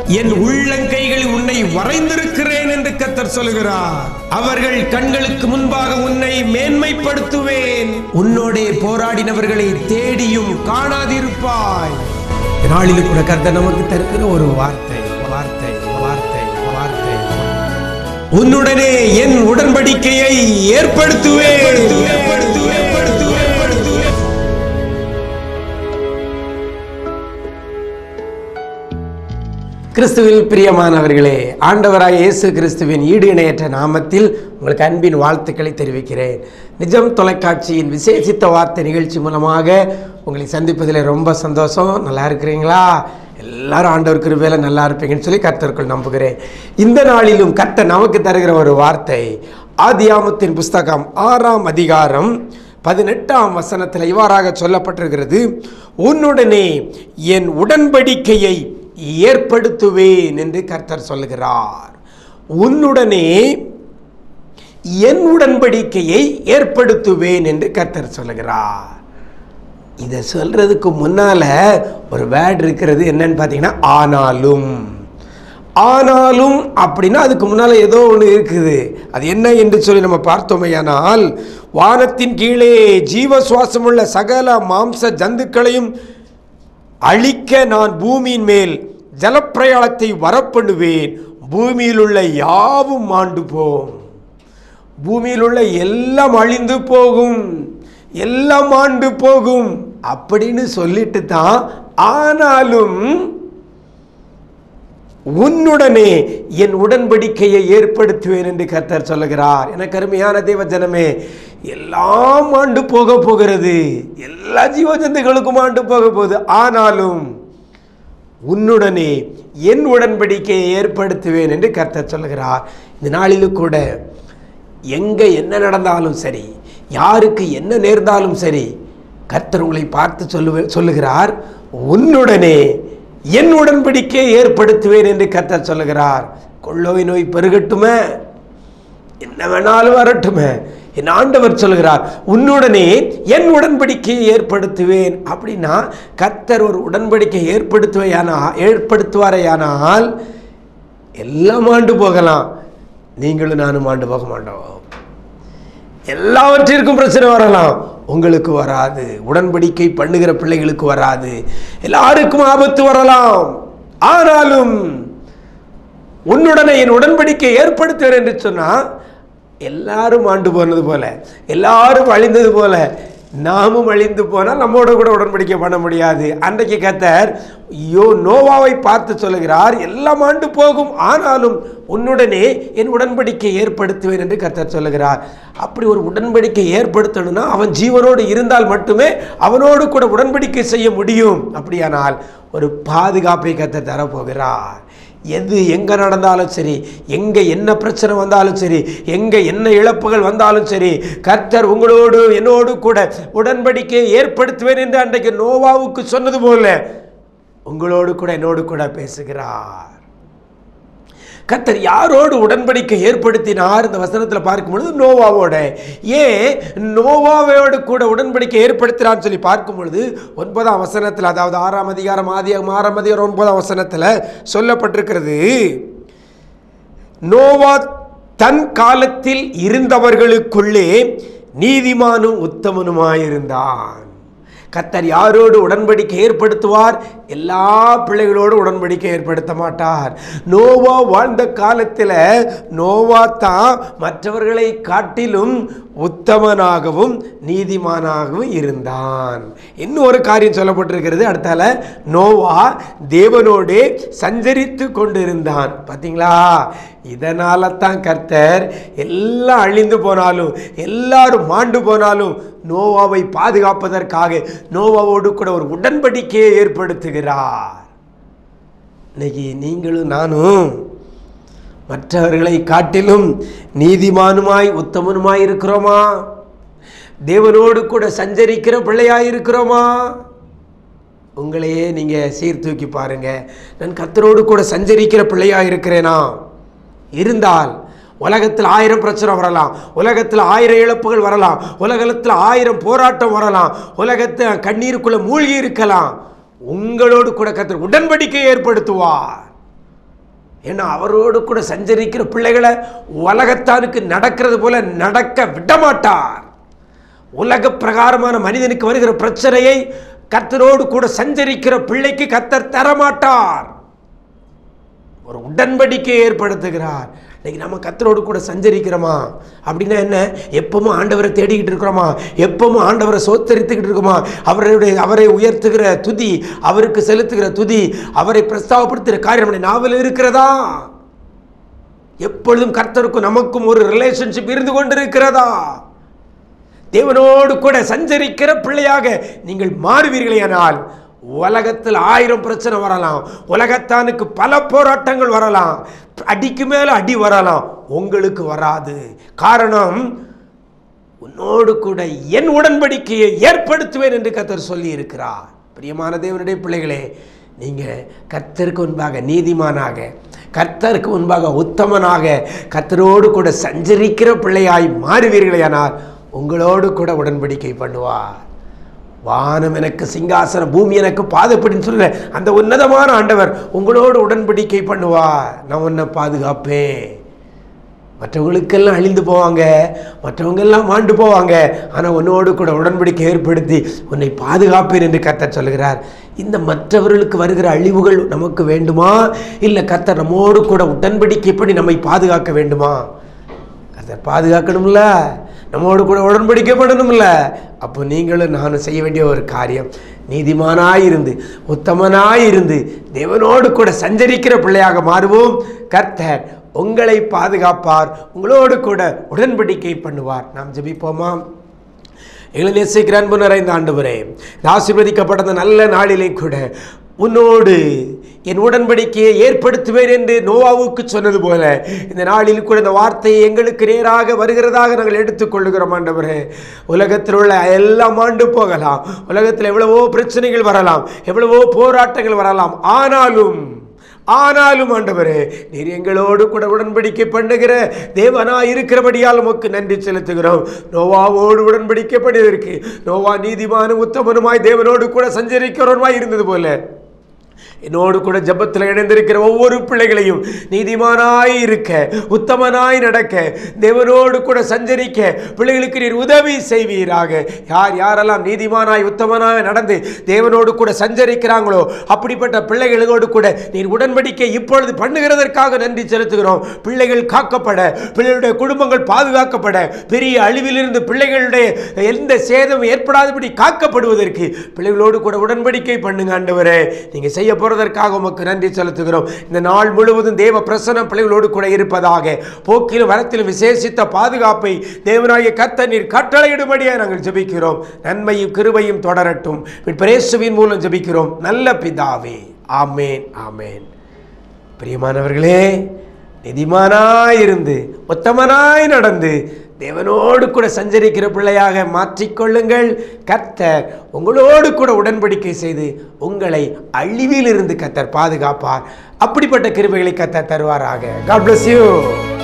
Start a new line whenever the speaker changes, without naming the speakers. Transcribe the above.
என் உள்ளங்கைகளில் உன்னை வரைந்திருக்கிறேன் என்று கத்தர் சொல்கிறார் அவர்கள் கண்களுக்கு முன்பாக உன்னை மேன்மைப்படுத்துவேன் உன்னோடே போராடினவர்களை தேடியும் காணாதிருப்பாய் இந்த நாளில் கூட கர்த்தர் நமக்கு தருகிற ஒரு வார்த்தை வார்த்தை வார்த்தை வார்த்தை உன்னுடனே என் உடன்படிக்கையை ஏற்படுத்துவேன் ஏற்படுத்துவேன் ஏற்படுத்துவேன் ஏற்படுத்துவேன் கிறிஸ்துவில் பிரியமானவர்களே ஆண்டவராய் இயேசு கிறிஸ்துவின் ஈடு இணையற்ற நாமத்தில் உங்களுக்கு அன்பின் வாழ்த்துக்களை தெரிவிக்கிறேன் நிஜம் தொலைக்காட்சியின் விசேஷித்த வார்த்தை நிகழ்ச்சி மூலமாக உங்களை சந்திப்பதில் ரொம்ப சந்தோஷம் நல்லா இருக்கிறீங்களா எல்லாரும் ஆண்டவர் கிருபையில நல்லா இருப்பீங்கன்னு சொல்லி கர்த்தருக்குள் நம்புகிறேன் இந்த நாளிலும் கர்த்தர் நமக்கு தருகிற ஒரு வார்த்தை ஆதியாமத்தின் புஸ்தகம் ஆறாம் அதிகாரம் பதினெட்டாம் வசனத்தில் இவ்வாறாக சொல்லப்பட்டிருக்கிறது உன்னுடனே என் உடன்படிக்கையை ஏற்படுத்துவேன் என்று கர்த்தர் சொல்லுகிறார் உன்னுடனே என் உடன்படிக்கையை ஏற்படுத்துவேன் என்று கர்த்தர் சொல்லுகிறார் இதை சொல்றதுக்கு முன்னால ஒரு வேர்ட் இருக்கிறது என்னன்னு பார்த்தீங்கன்னா ஆனாலும் ஆனாலும் அப்படின்னா அதுக்கு முன்னால ஏதோ ஒன்று இருக்குது அது என்ன என்று சொல்லி நம்ம பார்த்தோமையானால் வானத்தின் கீழே ஜீவ சுவாசமுள்ள சகல மாம்ச ஜந்துக்களையும் அழிக்க நான் பூமியின் மேல் ஜலப்பிரயாணத்தை வரப்பண்ணுவேன் பூமியில் உள்ள யாவும் மாண்டு போம் பூமியில் உள்ள எல்லாம் அழிந்து போகும் எல்லாம் ஆண்டு போகும் அப்படின்னு சொல்லிட்டு தான் ஆனாலும் உன்னுடனே என் உடன்படிக்கையை ஏற்படுத்துவேன் என்று கர்த்தர் சொல்லுகிறார் எனக்கு அருமையான தேவ ஜனமே எல்லாம் ஆண்டு போக போகிறது எல்லா ஜீவஜந்துகளுக்கும் ஆண்டு போக போகுது ஆனாலும் உன்னுடனே என் உடன்படிக்கையை ஏற்படுத்துவேன் என்று கர்த்தர் சொல்லுகிறார் இந்த நாளிலும் கூட எங்கே என்ன நடந்தாலும் சரி யாருக்கு என்ன நேர்ந்தாலும் சரி கர்த்தர் உங்களை பார்த்து சொல்லுவே சொல்லுகிறார் உன்னுடனே என் உடன்படிக்கையை ஏற்படுத்துவேன் என்று கர்த்தர் சொல்லுகிறார் கொள்ளோய் நோய் பெருகட்டுமே என்ன வேணாலும் வரட்டுமே என் ஆண்டவர் சொல்கிறார் உன்னுடனே என் உடன்படிக்கையை ஏற்படுத்துவேன் அப்படின்னா கர்த்தர் ஒரு உடன்படிக்கை ஏற்படுத்துவையானா ஏற்படுத்துவாரையானால் எல்லாம் ஆண்டு போகலாம் நீங்களும் நானும் ஆண்டு போக மாட்டோம் எல்லாவற்றிற்கும் பிரச்சனை வரலாம் உங்களுக்கு வராது உடன்படிக்கை பண்ணுகிற பிள்ளைகளுக்கு வராது எல்லாருக்கும் ஆபத்து வரலாம் ஆனாலும் உன்னுடனே என் உடன்படிக்கை ஏற்படுத்துவேன் என்று சொன்னா எல்லாரும் ஆண்டு போனது போல எல்லாரும் அழிந்தது போல நாமும் அழிந்து போனால் நம்மோட கூட உடன்படிக்கை பண்ண முடியாது அன்றைக்கு கத்தர் யோ நோவாவை பார்த்து சொல்லுகிறார் எல்லாம் ஆண்டு போகும் ஆனாலும் உன்னுடனே என் உடன்படிக்கை ஏற்படுத்துவேன் என்று கத்தர் சொல்லுகிறார் அப்படி ஒரு உடன்படிக்கை ஏற்படுத்தணும்னா அவன் ஜீவனோடு இருந்தால் மட்டுமே அவனோடு கூட உடன்படிக்கை செய்ய முடியும் அப்படியானால் ஒரு பாதுகாப்பை கத்தர் தரப்போகிறார் எது எங்கே நடந்தாலும் சரி எங்கே என்ன பிரச்சனை வந்தாலும் சரி எங்கே என்ன இழப்புகள் வந்தாலும் சரி கர்த்தர் உங்களோடு என்னோடு கூட உடன்படிக்கையை ஏற்படுத்துவேன் என்று அன்றைக்கு நோவாவுக்கு சொன்னது போல உங்களோடு கூட என்னோடு கூட பேசுகிறார் கர்த்தர் யாரோடு உடன்படிக்கை ஏற்படுத்தினார் இந்த வசனத்தில் பார்க்கும் பொழுது நோவாவோட ஏன் நோவாவோடு கூட உடன்படிக்கை ஏற்படுத்தினான்னு சொல்லி பார்க்கும் பொழுது ஒன்பதாம் வசனத்தில் அதாவது ஆறாம் அதிகாரம் ஆதி ஆறாம் அதிகாரம் ஒன்பதாம் வசனத்தில் சொல்லப்பட்டிருக்கிறது நோவா தன் காலத்தில் இருந்தவர்களுக்குள்ளே நீதிமானும் உத்தமனுமாயிருந்தான் கத்தர் யாரோடு உடன்படிக்கை ஏற்படுத்துவார் எல்லா பிள்ளைகளோடு உடன்படிக்கை ஏற்படுத்த மாட்டார் நோவா வாழ்ந்த காலத்தில் நோவா தான் மற்றவர்களை காட்டிலும் உத்தமனாகவும் நீதிமானாகவும் இருந்தான் இன்னும் ஒரு காரியம் சொல்லப்பட்டிருக்கிறது அடுத்தால நோவா தேவனோடே சஞ்சரித்து கொண்டிருந்தான் பார்த்தீங்களா இதனால தான் கர்த்தர் எல்லாம் அழிந்து போனாலும் எல்லாரும் மாண்டு போனாலும் நோவாவை பாதுகாப்பதற்காக நோவாவோடு கூட ஒரு உடன்படிக்கையை ஏற்படுத்துகிறார் இன்னைக்கு நீங்களும் நானும் மற்றவர்களை காட்டிலும் நீதிமானுமாய் உத்தமனுமாய் இருக்கிறோமா தேவனோடு கூட சஞ்சரிக்கிற பிள்ளையாய் இருக்கிறோமா உங்களையே நீங்கள் சீர்தூக்கி பாருங்க நான் கர்த்தரோடு கூட சஞ்சரிக்கிற பிள்ளையாக இருக்கிறேனா இருந்தால் உலகத்தில் ஆயிரம் பிரச்சனை வரலாம் உலகத்தில் ஆயிரம் இழப்புகள் வரலாம் உலகத்தில் ஆயிரம் போராட்டம் வரலாம் உலகத்தில் கண்ணீருக்குள்ள மூழ்கி இருக்கலாம் உங்களோடு கூட கர்த்தர் உடன்படிக்கை ஏற்படுத்துவார் ஏன்னா அவரோடு கூட சஞ்சரிக்கிற பிள்ளைகளை உலகத்தானுக்கு நடக்கிறது போல நடக்க விடமாட்டார் உலக பிரகாரமான மனிதனுக்கு வருகிற பிரச்சனையை கர்த்தரோடு கூட சஞ்சரிக்கிற பிள்ளைக்கு கர்த்தர் தரமாட்டார் ஒரு உடன்படிக்கையை ஏற்படுத்துகிறார் இன்னைக்கு நம்ம கத்தரோடு கூட சஞ்சரிக்கிறோமா அப்படின்னா என்ன எப்பவும் ஆண்டவரை தேடிக்கிட்டு இருக்கிறோமா எப்பவும் ஆண்டவரை சோத்தரித்துக்கிட்டு இருக்கோமா அவருடைய அவரை உயர்த்துகிற துதி அவருக்கு செலுத்துகிற துதி அவரை பிரஸ்தாவப்படுத்துகிற காரியம் நம்முடைய நாவல் இருக்கிறதா எப்பொழுதும் கர்த்தருக்கும் நமக்கும் ஒரு ரிலேஷன்ஷிப் இருந்து கொண்டிருக்கிறதா தேவனோடு கூட சஞ்சரிக்கிற பிள்ளையாக நீங்கள் மாறுவீர்களேயானால் உலகத்தில் ஆயிரம் பிரச்சனை வரலாம் உலகத்தானுக்கு பல போராட்டங்கள் வரலாம் அடிக்கு மேல அடி வரலாம் உங்களுக்கு வராது காரணம் உன்னோடு கூட என் உடன்படிக்கையை ஏற்படுத்துவேன் என்று கர்த்தர் சொல்லி இருக்கிறார் பிரியமான தேவனுடைய பிள்ளைகளே நீங்க கர்த்தருக்கு முன்பாக நீதிமானாக கர்த்தருக்கு முன்பாக உத்தமனாக கர்த்தரோடு கூட சஞ்சரிக்கிற பிள்ளையாய் மாறுவீர்களேயானால் உங்களோடு கூட உடன்படிக்கை பண்ணுவார் வானம் எனக்கு சிங்காசனம் பூமி எனக்கு பாதப்படின்னு சொல்ல அந்த உன்னதமான ஆண்டவர் உங்களோடு உடன்படிக்கை பண்ணுவார் நான் உன்னை பாதுகாப்பேன் மற்றவங்களுக்கெல்லாம் அழிந்து போவாங்க மற்றவங்க எல்லாம் மாண்டு போவாங்க ஆனால் உன்னோடு கூட உடன்படிக்கை ஏற்படுத்தி உன்னை பாதுகாப்பேன் என்று கர்த்தர் சொல்கிறார் இந்த மற்றவர்களுக்கு வருகிற அழிவுகள் நமக்கு வேண்டுமா இல்லை கர்த்தர் நம்மோடு கூட உடன்படிக்கை பண்ணி நம்மை பாதுகாக்க வேண்டுமா கர்த்தர் பாதுகாக்கணும்ல நம்மோடு கூட உடன்படிக்கை பண்ணணும்ல அப்போ நீங்களும் நானும் செய்ய வேண்டிய ஒரு காரியம் நீதிமானாயிருந்து உத்தமனாயிருந்து தேவனோடு கூட சஞ்சரிக்கிற பிள்ளையாக மாறுவோம் கர்த்தர் உங்களை பாதுகாப்பார் உங்களோடு கூட உடன்படிக்கை பண்ணுவார் நாம் ஜெபிப்போமா எங்களை நேசிக்கிற அன்பு நிறைந்த ஆண்டவரே இந்த ஆசீர்வதிக்கப்பட்ட அந்த நல்ல நாளிலே கூட உன்னோடு என் உடன்படிக்கையை ஏற்படுத்துவேன் என்று நோவாவுக்கு சொன்னது போல இந்த நாளில் கூட இந்த வார்த்தையை எங்களுக்கு நேராக வருகிறதாக நாங்கள் எடுத்துக்கொள்ளுகிறோம் ஆண்டவரே உலகத்தில் உள்ள எல்லாம் ஆண்டு போகலாம் உலகத்தில் எவ்வளவோ பிரச்சனைகள் வரலாம் எவ்வளவோ போராட்டங்கள் வரலாம் ஆனாலும் ஆனாலும் ஆண்டவரே நீர் எங்களோடு கூட உடன்படிக்கை பண்ணுகிற தேவனா இருக்கிறபடியால் உமக்கு நன்றி செலுத்துகிறோம் நோவாவோடு உடன்படிக்கை பண்ணியதற்கு நோவா நீதிமானும் உத்தமனுமாய் தேவனோடு கூட சஞ்சரிக்கிறவருமாய் இருந்தது போல என்னோடு கூட ஜெபத்தில் இணைந்திருக்கிற ஒவ்வொரு பிள்ளைகளையும் நீதிமானாய் இருக்க உத்தமனாய் நடக்க தேவனோடு கூட சஞ்சரிக்க பிள்ளைகளுக்கு நீர் உதவி செய்வீராக யார் யாரெல்லாம் நீதிமானாய் உத்தமனாய் நடந்து தேவனோடு கூட சஞ்சரிக்கிறாங்களோ அப்படிப்பட்ட பிள்ளைகளோடு கூட நீர் உடன்படிக்கை இப்பொழுது பண்ணுகிறதற்காக நன்றி செலுத்துகிறோம் பிள்ளைகள் காக்கப்பட பிள்ளைகளுடைய குடும்பங்கள் பாதுகாக்கப்பட பெரிய அழிவிலிருந்து பிள்ளைகளுடைய எந்த சேதம் ஏற்படாதபடி காக்கப்படுவதற்கு பிள்ளைகளோடு கூட உடன்படிக்கை பண்ணுங்க ஆண்டவரே நீங்க செய்ய போறதற்காக உமக்கு நன்றி செலுத்துகிறோம் இந்த நாள் முழுவதும் தேவ பிரசனம் பிள்ளைகளோடு கூட இருப்பதாக போக்கிலும் வரத்திலும் விசேஷித்த பாதுகாப்பை தேவனாகிய கர்த்தர் நீர் கட்டளையிடும்படியாக நாங்கள் ஜெபிக்கிறோம் நன்மையும் கிருபையும் தொடரட்டும் பிரேசுவின் மூலம் ஜெபிக்கிறோம் நல்ல பிதாவே ஆமேன் ஆமேன் பிரியமானவர்களே நிதிமானாயிருந்து உத்தமனாய் நடந்து தேவனோடு கூட சஞ்சரிக்கிற பிள்ளையாக மாற்றிக்கொள்ளுங்கள் கர்த்தர் உங்களோடு கூட உடன்படிக்கை செய்து உங்களை அழிவிலிருந்து கர்த்தர் பாதுகாப்பார் அப்படிப்பட்ட கிருபைகளை கர்த்தர் தருவாராக காட் bless you